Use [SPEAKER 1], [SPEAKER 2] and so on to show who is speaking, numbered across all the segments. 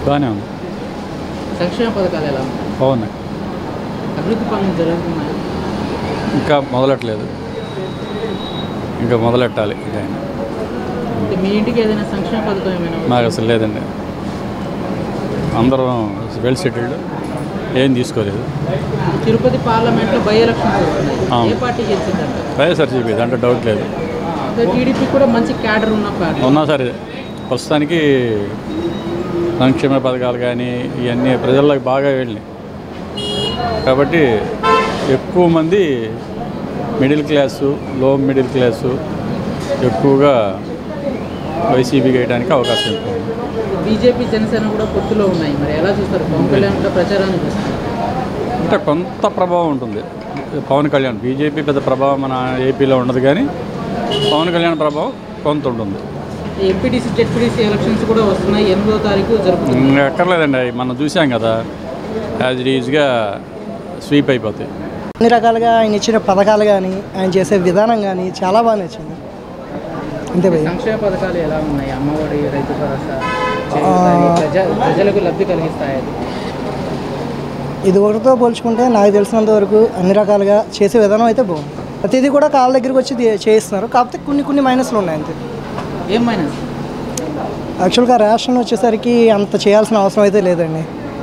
[SPEAKER 1] బాగానే ఉంది
[SPEAKER 2] సంక్షేమ పథకాలు ఎలా ఉన్నాయి
[SPEAKER 1] బాగున్నాయి
[SPEAKER 2] అభివృద్ధి పనులు జరుగుతున్నాయి
[SPEAKER 1] ఇంకా మొదలెట్టలేదు ఇంకా మొదలెట్టాలి ఇంకా ఆయన.
[SPEAKER 2] అంటే మీ ఇంటికి ఏదైనా సంక్షేమ పథకం ఏమైనా ఉందా?
[SPEAKER 1] నాకు అసలు లేదండి అందరం వెల్ సెటిల్డ్ ఏం తీసుకోలేదు
[SPEAKER 2] తిరుపతి పార్లమెంట్లో బై ఎలక్షన్స్ వస్తున్నాయి
[SPEAKER 1] అవును.
[SPEAKER 2] ఏ పార్టీ గెలిచిందంట
[SPEAKER 1] వైఎస్ఆర్సీపీ దాంట్లో డౌట్ లేదు
[SPEAKER 2] టీడీపీ కూడా మంచి క్యాడర్ ఉన్న పార్టీ
[SPEAKER 1] ఉన్నా సరే ప్రస్తుతానికి సంక్షేమ పథకాలు కానీ ఇవన్నీ ప్రజల్లోకి బాగా వెళ్ళినాయి కాబట్టి ఎక్కువ మంది మిడిల్ క్లాసు లో మిడిల్ క్లాసు ఎక్కువగా వైసీపీకి వేయడానికి అవకాశం ఎక్కువ ఉంది.
[SPEAKER 2] బీజేపీ జనసేన కూడా పొత్తులో ఉన్నాయి మరి ఎలా చూస్తారు పవన్ కళ్యాణ్ కూడా ప్రచారాన్ని చూస్తారు
[SPEAKER 1] అంటే కొంత ప్రభావం ఉంటుంది పవన్ కళ్యాణ్ బీజేపీ పెద్ద ప్రభావం మన ఏపీలో ఉండదు కానీ పవన్ కళ్యాణ్ ప్రభావం కొంత ఉంటుంది
[SPEAKER 2] ఎంపీటీసీ జెడ్పీటీసీ ఎలక్షన్స్ కూడా వస్తున్నాయి ఎనిమిదో తారీఖు జరుగుతుంది
[SPEAKER 1] ఇంకా ఎక్కర్లేదండి అవి మనం చూసాం కదా యాజ్ ఇట్ ఈజ్గా స్వీప్ అయిపోతాయి
[SPEAKER 3] అన్ని రకాలుగా ఆయన ఇచ్చిన పథకాలు కానీ ఆయన చేసే విధానం కానీ చాలా బాగా నచ్చింది అంతే భయ్య
[SPEAKER 2] సంక్షేమ పథకాలు ఎలా ఉన్నాయి అమ్మఒడి రైతు భరోసా చేయూత, ప్రజ ప్రజలకు లబ్ధి కలిగిస్తాయి అది.
[SPEAKER 3] ఇది ఒకటితో పోల్చుకుంటే నాకు తెలిసినంత వరకు అన్ని రకాలుగా చేసే విధానం అయితే బాగుంది ప్రతిదీ కూడా కాళ్ళ దగ్గరికి వచ్చి ది- చేయిస్తున్నారు కాకపోతే కొన్ని కొన్ని మైనస్లు ఉన్నాయి అంతే
[SPEAKER 2] ఏం మైనస్
[SPEAKER 3] యాక్చువల్గా రేషన్ వచ్చేసరికి అంత చేయాల్సిన అవసరం అయితే లేదండి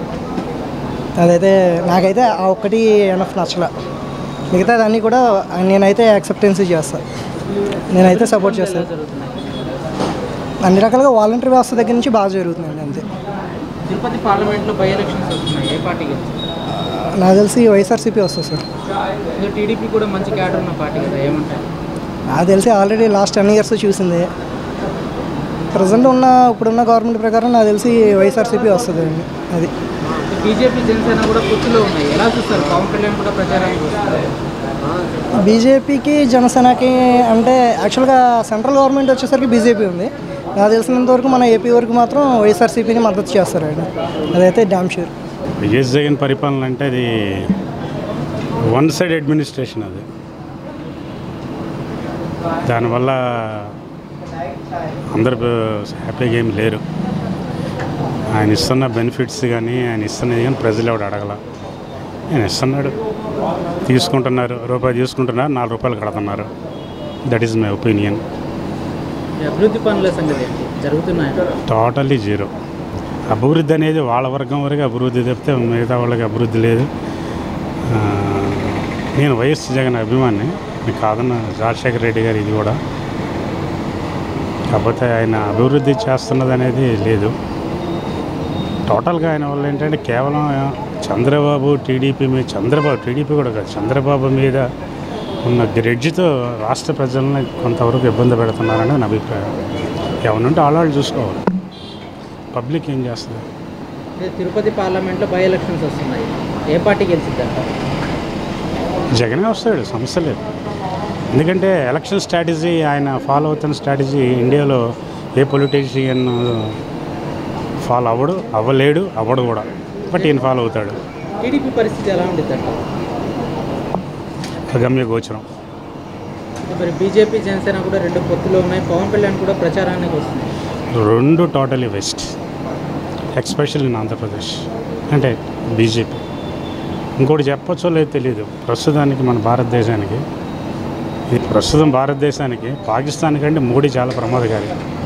[SPEAKER 3] అదైతే నాకైతే ఆ ఒక్కటి ఎనఫ్ నచ్చల మిగతాది అన్నీ కూడా నేనైతే యాక్సెప్టెన్సీ చేస్తాను నేనైతే సపోర్ట్ చేస్తాను
[SPEAKER 2] జరుగుతున్నాయి
[SPEAKER 3] అన్ని రకాలుగా వాలంటరీ వ్యవస్థ దగ్గర నుంచి బాగా జరుగుతుందండి అంతే
[SPEAKER 2] తిరుపతి పార్లమెంట్లో బై ఎలక్షన్స్ వస్తున్నాయి ఏ పార్టీ గెలిచింది
[SPEAKER 3] నాకు తెలిసి వైఎస్ఆర్సీపీ వస్తుంది సార్
[SPEAKER 2] ఇంకా టీడీపీ కూడా మంచి క్యాడర్ ఉన్న పార్టీ కదా ఏమంటారు
[SPEAKER 3] నాకు తెలిసి ఆల్రెడీ లాస్ట్ టెన్ ఇయర్స్ చూసింది ప్రజెంట్ ఉన్న ఇప్పుడున్న గవర్నమెంట్ ప్రకారం నాకు తెలిసి వైఎస్ఆర్సీపీ వస్తుంది అండి అది
[SPEAKER 2] బీజేపీ జనసేన కూడా పొత్తులో ఉన్నాయి ఎలా చూస్తారు పవన్ కళ్యాణ్ కూడా ప్రచారానికి వస్తారు
[SPEAKER 3] బీజేపీకి జనసేనకి అంటే యాక్చువల్గా సెంట్రల్ గవర్నమెంట్ వచ్చేసరికి బీజేపీ ఉంది నాకు తెలిసినంత వరకు మన ఏపీ వరకు మాత్రం వైఎస్ఆర్సీపీని మద్దతు చేస్తారండి అదైతే డామ్ షూర్
[SPEAKER 4] వైఎస్ జగన్ పరిపాలన అంటే అది వన్ సైడ్ అడ్మినిస్ట్రేషన్ అది దానివల్ల అందరు హ్యాపీగా ఏం లేరు ఆయన ఇస్తున్న బెనిఫిట్స్ కానీ ఆయన ఇస్తున్నది కానీ ప్రజలు ఎవడు అడగల ఆయన ఇస్తున్నాడు తీసుకుంటున్నారు రూపాయి తీసుకుంటున్నారు నాలుగు రూపాయలు కడుతున్నారు దట్ ఈస్ మై ఒపీనియన్
[SPEAKER 2] ఈ అభివృద్ధి పనుల సంగతి ఏంటి జరుగుతున్నాయి
[SPEAKER 4] టోటల్లీ జీరో అభివృద్ధి అనేది వాళ్ళ వర్గం వరకు అభివృద్ధి తప్పితే మిగతా వాళ్ళకి అభివృద్ధి లేదు ఆ, నేను వైఎస్ జగన్ అభిమాని మీకు కాదన్న రాజశేఖర రెడ్డి గారు ఇది కూడా కాకపోతే ఆయన అభివృద్ధి చేస్తున్నది అనేది లేదు టోటల్గా ఆయన వల్ల ఏంటంటే కేవలం చంద్రబాబు టీడీపీ మీద చంద్రబాబు టీడీపీ కూడా కాదు చంద్రబాబు మీద ఉన్న గ్రెడ్జ్తో రాష్ట్ర ప్రజల్ని కొంతవరకు ఇబ్బంది పెడుతున్నారని నా అభిప్రాయం ఎవరినుంటే ఆళ్ళాళ్ళు చూసుకోవాలి పబ్లిక్ ఏం చేస్తుంది
[SPEAKER 2] ఇదే తిరుపతి పార్లమెంట్లో బై ఎలక్షన్స్ వస్తున్నాయి ఏ పార్టీ గెలిచిద్దంట
[SPEAKER 4] జగనే వస్తాడు సమస్య లేదు ఎందుకంటే ఎలక్షన్ స్ట్రాటజీ ఆయన ఫాలో అవుతున్న స్ట్రాటజీ ఇండియాలో ఏ పొలిటీషియన్ ఫాలో అవ్వడు అవ్వలేడు అవ్వడు కూడా బట్ ఈయన ఫాలో అవుతాడు
[SPEAKER 2] టీడీపీ పరిస్థితి ఎలా ఉండిద్దంట
[SPEAKER 4] అగమ్య గోచరం
[SPEAKER 2] మరి బీజేపీ జనసేన కూడా రెండు పొత్తులో ఉన్నాయి పవన్ కళ్యాణ్ కూడా ప్రచారానికి వస్తున్నాయి
[SPEAKER 4] రెండు totally west especial in Andhra Pradesh అంటే బీజేపీ ఇంకోటి చెప్పొచ్చో లేదో తెలియదు ప్రస్తుతానికి మన భారతదేశానికి ఇది ప్రస్తుతం భారతదేశానికి పాకిస్తాన్ కంటే మోడీ చాలా ప్రమాదకారి